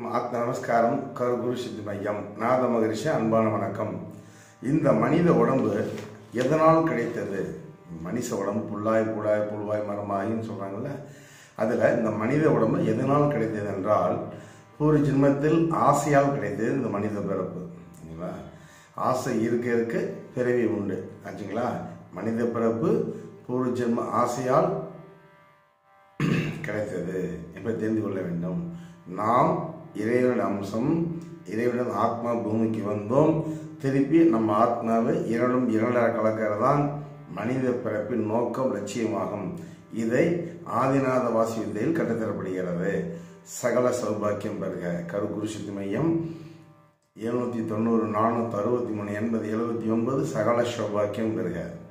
ஆத்ம நமஸ்காரம் கருகுரு சித்தி மையம் நாத மகரிஷி அன்பான வணக்கம் இந்த மனித உடம்பு எதனால் கிடைத்தது மனித உடம்பு புல்லாய் புடாய் புழுவாய் மரமாயின்னு சொல்றாங்கல்ல அதில் இந்த மனித உடம்பு எதனால் கிடைத்தது என்றால் ஒரு ஜென்மத்தில் ஆசையால் கிடைத்தது இந்த மனித பிறப்பு சரிங்களா ஆசை இருக்க இருக்க பிறவி உண்டு ஆச்சுங்களா மனித பிறப்பு பூர்வ ஜென்ம ஆசையால் கிடைத்தது என்பதை தெரிந்து கொள்ள வேண்டும் நாம் இறைவனின் அம்சம் இறைவனின் ஆத்மா பூமிக்கு வந்தோம் திருப்பி நம்ம ஆத்மாவை இரண்டும் இரண்டாக கலக்கிறதான் மனித பிறப்பின் நோக்கம் லட்சியமாகும் இதை ஆதிநாத வாசி வித்தையில் கற்றுத்தரப்படுகிறது சகல சௌபாக்கியம் பெறுக கரு குருசித்தி மையம் எழுநூத்தி தொண்ணூறு நானூத்தி அறுபத்தி மூணு எண்பது எழுபத்தி ஒன்பது சகல சௌபாக்கியம் பெறுக